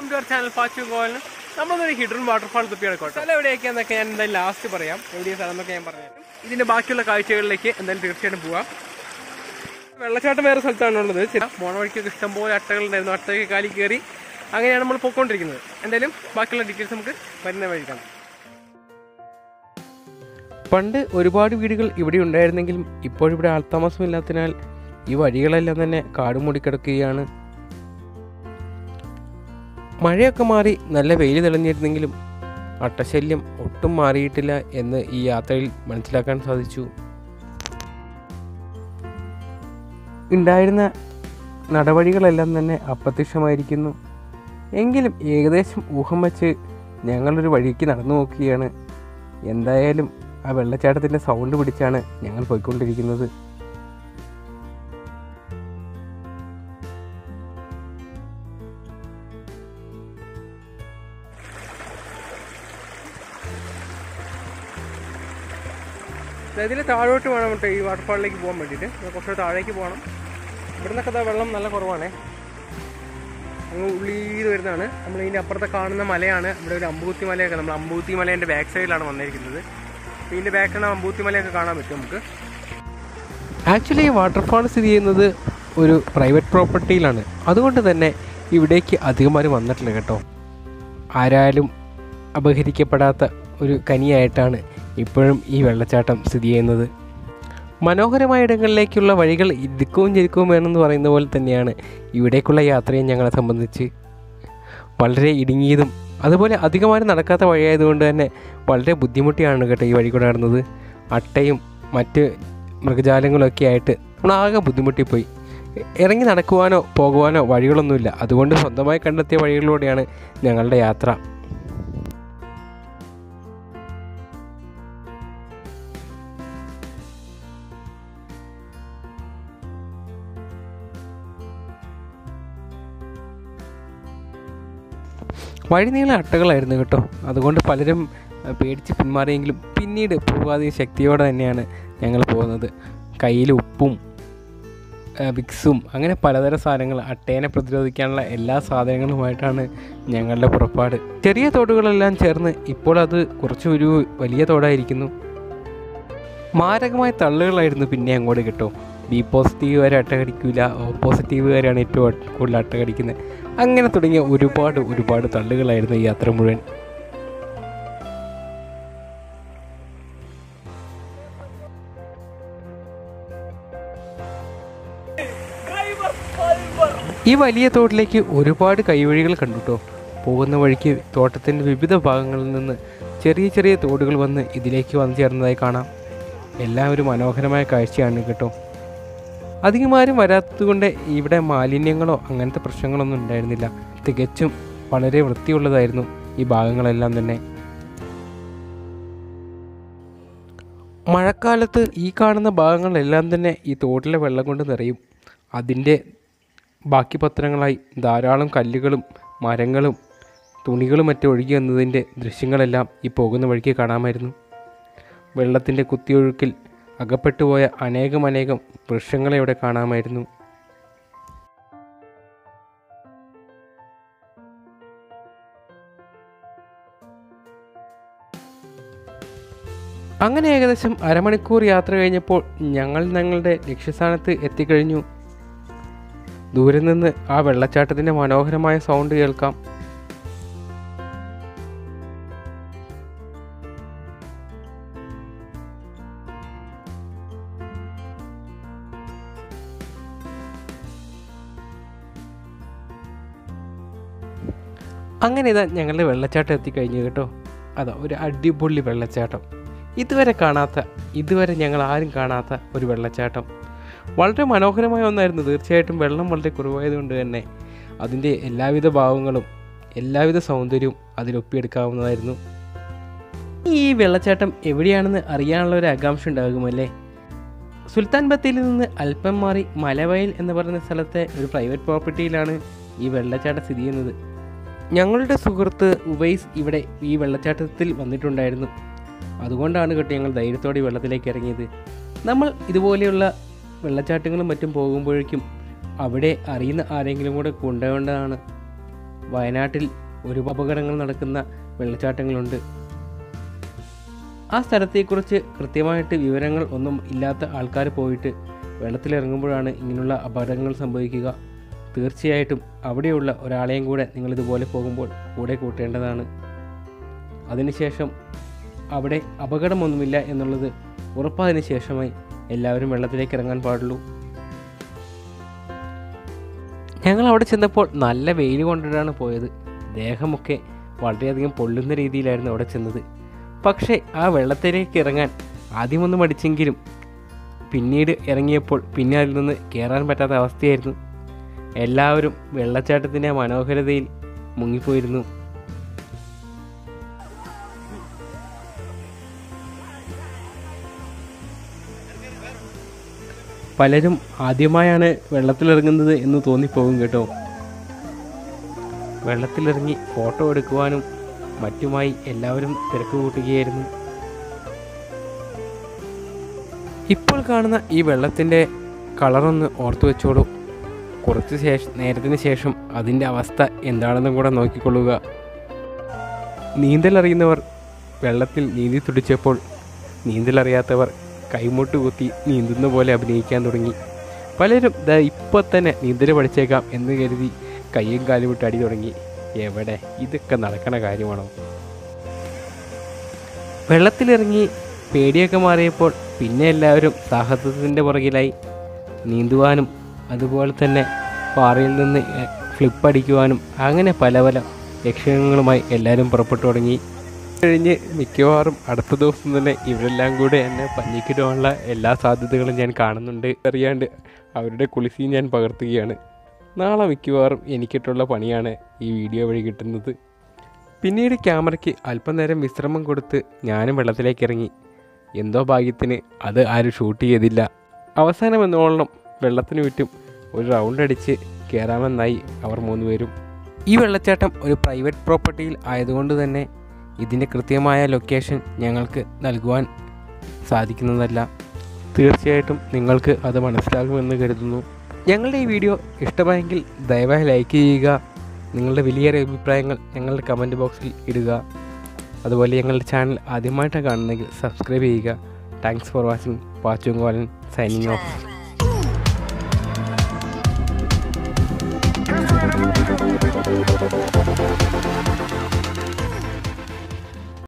Welcome to our channel ഫാച്ചു ഗോവലിന് നമ്മളൊരു ഹിഡൻ വാട്ടർഫാൾ തുപ്പി എടുക്കോട്ടെ സ്ഥലം എവിടെയൊക്കെയാന്നൊക്കെ ഞാൻ എന്തായാലും ലാസ്റ്റ് പറയാം എവിടെയാണ് സ്ഥലം എന്നൊക്കെ ഞാൻ പറഞ്ഞു ഇതിന്റെ ബാക്കിയുള്ള കാഴ്ചകളിലേക്ക് എന്തായാലും തീർച്ചയായിട്ടും പോവാം വെള്ളച്ചാട്ടം വേറെ സ്ഥലത്താണുള്ളത് ചില പോണ വഴിക്കൊക്കെ ഇഷ്ടംപോലെ അട്ടകളുണ്ടായിരുന്നു അട്ടയൊക്കെ കാലി കയറി അങ്ങനെയാണ് നമ്മൾ പോയിക്കൊണ്ടിരിക്കുന്നത് എന്തായാലും ബാക്കിയുള്ള ഡീറ്റെയിൽസ് നമുക്ക് വരുന്ന വഴി കാണാം പണ്ട് ഒരുപാട് വീടുകൾ ഇവിടെ ഉണ്ടായിരുന്നെങ്കിലും ഇപ്പോഴിവിടെ ആൾത്താമസമില്ലാത്തതിനാൽ ഈ വഴികളെല്ലാം തന്നെ കാട് മൂടിക്കിടക്കുകയാണ് മഴയൊക്കെ മാറി നല്ല വെയിൽ തെളിഞ്ഞിരുന്നെങ്കിലും അട്ടശല്യം ഒട്ടും മാറിയിട്ടില്ല എന്ന് ഈ യാത്രയിൽ മനസ്സിലാക്കാൻ സാധിച്ചു ഉണ്ടായിരുന്ന നടപടികളെല്ലാം തന്നെ അപ്രത്യക്ഷമായിരിക്കുന്നു എങ്കിലും ഏകദേശം ഊഹം വച്ച് ഞങ്ങളൊരു വഴിക്ക് നടന്നു നോക്കുകയാണ് എന്തായാലും ആ വെള്ളച്ചാട്ടത്തിൻ്റെ സൗണ്ട് പിടിച്ചാണ് ഞങ്ങൾ പോയിക്കൊണ്ടിരിക്കുന്നത് ഇതിൽ താഴോട്ട് വേണം കേട്ടോ ഈ വാട്ടർഫാളിലേക്ക് പോകാൻ വേണ്ടിയിട്ട് കുറച്ചുകൂടെ താഴേക്ക് പോകണം ഇവിടെ നിന്നൊക്കെ ദാ വെള്ളം നല്ല കുറവാണേ അങ്ങ് ഉള്ളിൽ വരുന്നതാണ് നമ്മൾ ഇതിൻ്റെ അപ്പുറത്തെ കാണുന്ന മലയാണ് ഇവിടെ ഒരു അമ്പൂത്തി മലയൊക്കെ നമ്മൾ അമ്പൂത്തി മലേൻ്റെ ബാക്ക് സൈഡിലാണ് വന്നിരിക്കുന്നത് അപ്പോൾ ഇതിൻ്റെ ബാക്കിലാണ് അമ്പൂത്തി മലയൊക്കെ കാണാൻ പറ്റും നമുക്ക് ആക്ച്വലി ഈ വാട്ടർഫാൾ സ്ഥിതി ചെയ്യുന്നത് ഒരു പ്രൈവറ്റ് പ്രോപ്പർട്ടിയിലാണ് അതുകൊണ്ട് തന്നെ ഇവിടേക്ക് അധികമാരും വന്നിട്ടില്ല കേട്ടോ ആരാലും അപഹരിക്കപ്പെടാത്ത ഒരു കനിയായിട്ടാണ് ഇപ്പോഴും ഈ വെള്ളച്ചാട്ടം സ്ഥിതി ചെയ്യുന്നത് മനോഹരമായ ഇടങ്ങളിലേക്കുള്ള വഴികൾ ഇടുക്കവും ചെരുക്കവും വേണമെന്ന് പറയുന്ന പോലെ തന്നെയാണ് ഇവിടേക്കുള്ള യാത്രയും ഞങ്ങളെ സംബന്ധിച്ച് വളരെ ഇടുങ്ങിയതും അതുപോലെ അധികമാരും നടക്കാത്ത വഴിയായതുകൊണ്ട് തന്നെ വളരെ ബുദ്ധിമുട്ടിയാണ് കേട്ടോ ഈ വഴി കൂടെ നടന്നത് അട്ടയും മറ്റ് മൃഗജാലങ്ങളൊക്കെ ആയിട്ട് നമ്മളാകെ ബുദ്ധിമുട്ടിപ്പോയി ഇറങ്ങി നടക്കുവാനോ പോകുവാനോ വഴികളൊന്നുമില്ല അതുകൊണ്ട് സ്വന്തമായി കണ്ടെത്തിയ വഴികളിലൂടെയാണ് ഞങ്ങളുടെ യാത്ര വഴി നീളെ അട്ടകളായിരുന്നു കേട്ടോ അതുകൊണ്ട് പലരും അഹ്, പേടിച്ച് പിന്മാറിയെങ്കിലും പിന്നീട് പൂർവാധിക ശക്തിയോടെ തന്നെയാണ് ഞങ്ങൾ പോകുന്നത് കയ്യിൽ ഉപ്പും അഹ്, വിക്സും അങ്ങനെ പലതരം സാധനങ്ങൾ അട്ടേനെ പ്രതിരോധിക്കാനുള്ള എല്ലാ സാധനങ്ങളുമായിട്ടാണ് ഞങ്ങളുടെ പുറപ്പാട് ചെറിയ തോടുകളെല്ലാം ചേർന്ന് ഇപ്പോൾ അത് കുറച്ച് ഒരു വലിയ തോടായിരിക്കുന്നു മാരകമായ തള്ളുകളായിരുന്നു പിന്നെ അങ്ങോട്ട് കേട്ടോ ബി പോസിറ്റീവുകാർ അട്ട കടിക്കില്ല ഓ പോസിറ്റീവുകാരാണ് ഏറ്റവും അട്ട- കൂടുതൽ അട്ട കടിക്കുന്നത് അങ്ങനെ തുടങ്ങിയ ഒരുപാട് ഒരുപാട് തള്ളുകളായിരുന്നു ഈ യാത്ര മുഴുവൻ ഈ വലിയ തോട്ടിലേക്ക് ഒരുപാട് കൈവഴികൾ കണ്ടുട്ടോ പോകുന്ന വഴിക്ക് തോട്ടത്തിൻ്റെ വിവിധ ഭാഗങ്ങളിൽ നിന്ന് ചെറിയ ചെറിയ തോടുകൾ വന്ന് ഇതിലേക്ക് വന്നു ചേർന്നതായി കാണാം എല്ലാം ഒരു മനോഹരമായ കാഴ്ചയാണ് കേട്ടോ അധികമാരും വരാത്തതുകൊണ്ട് ഇവിടെ മാലിന്യങ്ങളോ അങ്ങനത്തെ പ്രശ്നങ്ങളൊന്നും ഉണ്ടായിരുന്നില്ല തികച്ചും വളരെ വൃത്തിയുള്ളതായിരുന്നു ഈ ഭാഗങ്ങളെല്ലാം തന്നെ മഴക്കാലത്ത് ഈ കാണുന്ന ഭാഗങ്ങളെല്ലാം തന്നെ ഈ തോട്ടിലെ വെള്ളം കൊണ്ട് നിറയും അതിൻ്റെ ബാക്കി പത്രങ്ങളായി ധാരാളം കല്ലുകളും മരങ്ങളും തുണികളും മറ്റും ഒഴുകി വന്നതിൻ്റെ ദൃശ്യങ്ങളെല്ലാം ഈ പോകുന്ന വഴിക്ക് കാണാമായിരുന്നു വെള്ളത്തിൻ്റെ കുത്തിയൊഴുക്കിൽ അകപ്പെട്ടുപോയ അനേകമനേകം വൃക്ഷങ്ങളെ ഇവിടെ കാണാമായിരുന്നു അങ്ങനെ ഏകദേശം അരമണിക്കൂർ യാത്ര കഴിഞ്ഞപ്പോൾ ഞങ്ങൾ ഞങ്ങളുടെ ലക്ഷ്യസ്ഥാനത്ത് എത്തിക്കഴിഞ്ഞു ദൂരെ നിന്ന് ആ വെള്ളച്ചാട്ടത്തിൻ്റെ മനോഹരമായ സൗണ്ട് കേൾക്കാം അങ്ങനെ ഇതാ ഞങ്ങളുടെ വെള്ളച്ചാട്ടം എത്തിക്കഴിഞ്ഞു കേട്ടോ അതാ ഒരു അടിപൊളി വെള്ളച്ചാട്ടം ഇതുവരെ കാണാത്ത ഇതുവരെ ഞങ്ങൾ ആരും കാണാത്ത ഒരു വെള്ളച്ചാട്ടം വളരെ മനോഹരമായ ഒന്നായിരുന്നു തീർച്ചയായിട്ടും വെള്ളം വളരെ കുറവായതുകൊണ്ട് തന്നെ അതിൻ്റെ എല്ലാവിധ ഭാവങ്ങളും എല്ലാവിധ സൗന്ദര്യവും അതിലൊപ്പിയെടുക്കാവുന്നതായിരുന്നു ഈ വെള്ളച്ചാട്ടം എവിടെയാണെന്ന് അറിയാനുള്ള ഒരു ആകാംക്ഷ ഉണ്ടാകുമല്ലേ സുൽത്താൻ ബത്തേരിയിൽ നിന്ന് അല്പം മാറി മലവയൽ എന്ന് പറയുന്ന സ്ഥലത്തെ ഒരു പ്രൈവറ്റ് പ്രോപ്പർട്ടിയിലാണ് ഈ വെള്ളച്ചാട്ടം സ്ഥിതി ചെയ്യുന്നത് ഞങ്ങളുടെ സുഹൃത്ത് ഉവൈസ് ഇവിടെ ഈ വെള്ളച്ചാട്ടത്തിൽ വന്നിട്ടുണ്ടായിരുന്നു അതുകൊണ്ടാണ് കേട്ടോ ഞങ്ങൾ ധൈര്യത്തോടെ ഈ വെള്ളത്തിലേക്ക് ഇറങ്ങിയത് നമ്മൾ ഇതുപോലെയുള്ള വെള്ളച്ചാട്ടങ്ങളും മറ്റും പോകുമ്പോഴേക്കും അവിടെ അറിയുന്ന ആരെങ്കിലും കൂടെ കൊണ്ടുപോകേണ്ടതാണ് വയനാട്ടിൽ ഒരു അപകടങ്ങൾ നടക്കുന്ന വെള്ളച്ചാട്ടങ്ങളുണ്ട് ആ സ്ഥലത്തെക്കുറിച്ച് കൃത്യമായിട്ട് വിവരങ്ങൾ ഒന്നും ഇല്ലാത്ത ആൾക്കാർ പോയിട്ട് വെള്ളത്തിലിറങ്ങുമ്പോഴാണ് ഇങ്ങനെയുള്ള അപകടങ്ങൾ സംഭവിക്കുക തീർച്ചയായിട്ടും അവിടെയുള്ള ഒരാളെയും കൂടെ നിങ്ങളിതുപോലെ പോകുമ്പോൾ കൂടെ കൂട്ടേണ്ടതാണ് അതിനുശേഷം അവിടെ അപകടമൊന്നുമില്ല എന്നുള്ളത് ഉറപ്പായതിനു ശേഷമായി എല്ലാവരും വെള്ളത്തിലേക്ക് ഇറങ്ങാൻ പാടുള്ളൂ ഞങ്ങൾ അവിടെ ചെന്നപ്പോൾ നല്ല വെയിൽ കൊണ്ടിട്ടാണ് പോയത് ദേഹമൊക്കെ വളരെയധികം പൊള്ളുന്ന രീതിയിലായിരുന്നു അവിടെ ചെന്നത് പക്ഷേ ആ വെള്ളത്തിലേക്ക് ഇറങ്ങാൻ ആദ്യമൊന്നും മടിച്ചെങ്കിലും പിന്നീട് ഇറങ്ങിയപ്പോൾ പിന്നെ അതിൽ നിന്ന് കയറാൻ പറ്റാത്ത അവസ്ഥയായിരുന്നു എല്ലാവരും വെള്ളച്ചാട്ടത്തിൻ്റെ ആ മനോഹരതയിൽ മുങ്ങിപ്പോയിരുന്നു പലരും ആദ്യമായാണ് വെള്ളത്തിലിറങ്ങുന്നത് എന്ന് തോന്നിപ്പോകും കേട്ടോ വെള്ളത്തിലിറങ്ങി ഫോട്ടോ എടുക്കുവാനും മറ്റുമായി എല്ലാവരും തിരക്ക് കൂട്ടുകയായിരുന്നു ഇപ്പോൾ കാണുന്ന ഈ വെള്ളത്തിൻ്റെ കളറൊന്ന് ഓർത്തു വെച്ചോളൂ കുറച്ച് ശേഷം നേരത്തിന് ശേഷം അതിൻ്റെ അവസ്ഥ എന്താണെന്നും കൂടെ നോക്കിക്കൊള്ളുക നീന്തലറിയുന്നവർ വെള്ളത്തിൽ നീന്തി തുടിച്ചപ്പോൾ നീന്തലറിയാത്തവർ കൈമുട്ട് കുത്തി നീന്തുന്ന പോലെ അഭിനയിക്കാൻ തുടങ്ങി പലരും ദാ ഇപ്പോൾ തന്നെ നീന്തൽ പഠിച്ചേക്കാം എന്ന് കരുതി കയ്യും കാലും വിട്ട് അടി തുടങ്ങി എവിടെ ഇതൊക്കെ നടക്കണ കാര്യമാണോ വെള്ളത്തിലിറങ്ങി പേടിയൊക്കെ മാറിയപ്പോൾ പിന്നെ എല്ലാവരും സാഹസത്തിൻ്റെ പുറകിലായി നീന്തുവാനും അതുപോലെ തന്നെ പാറയിൽ നിന്ന് ഫ്ലിപ്പ് അടിക്കുവാനും അങ്ങനെ പല പല ലക്ഷ്യങ്ങളുമായി എല്ലാവരും പുറപ്പെട്ടു തുടങ്ങി കഴിഞ്ഞ് മിക്കവാറും അടുത്ത ദിവസം തന്നെ ഇവരെല്ലാം കൂടെ എന്നെ പഞ്ഞിക്കിടുവാനുള്ള എല്ലാ സാധ്യതകളും ഞാൻ കാണുന്നുണ്ട് അറിയാണ്ട് അവരുടെ കുളിസി ഞാൻ പകർത്തുകയാണ് നാളെ മിക്കവാറും എനിക്കിട്ടുള്ള പണിയാണ് ഈ വീഡിയോ വഴി കിട്ടുന്നത് പിന്നീട് ക്യാമറയ്ക്ക് അല്പനേരം വിശ്രമം കൊടുത്ത് ഞാനും വെള്ളത്തിലേക്ക് ഇറങ്ങി എന്തോ ഭാഗ്യത്തിന് അത് ആരും ഷൂട്ട് ചെയ്തില്ല അവസാനം എന്നോളം വെള്ളത്തിന് ചുറ്റും ഒരു റൗണ്ട് അടിച്ച് കയറാമെന്നായി അവർ മൂന്നുപേരും ഈ വെള്ളച്ചാട്ടം ഒരു പ്രൈവറ്റ് പ്രോപ്പർട്ടിയിൽ ആയതുകൊണ്ട് തന്നെ ഇതിൻ്റെ കൃത്യമായ ലൊക്കേഷൻ ഞങ്ങൾക്ക് നൽകുവാൻ സാധിക്കുന്നതല്ല തീർച്ചയായിട്ടും നിങ്ങൾക്ക് അത് മനസ്സിലാകുമെന്ന് കരുതുന്നു ഞങ്ങളുടെ ഈ വീഡിയോ ഇഷ്ടമായെങ്കിൽ ദയവായി ലൈക്ക് ചെയ്യുക നിങ്ങളുടെ വലിയൊരു അഭിപ്രായങ്ങൾ ഞങ്ങളുടെ കമൻറ്റ് ബോക്സിൽ ഇടുക അതുപോലെ ഞങ്ങളുടെ ചാനൽ ആദ്യമായിട്ടാണ് കാണുന്നെങ്കിൽ സബ്സ്ക്രൈബ് ചെയ്യുക താങ്ക്സ് ഫോർ വാച്ചിങ് പാച്ചുങ്കോലൻ സൈനിങ് ഓഫ് Thank you.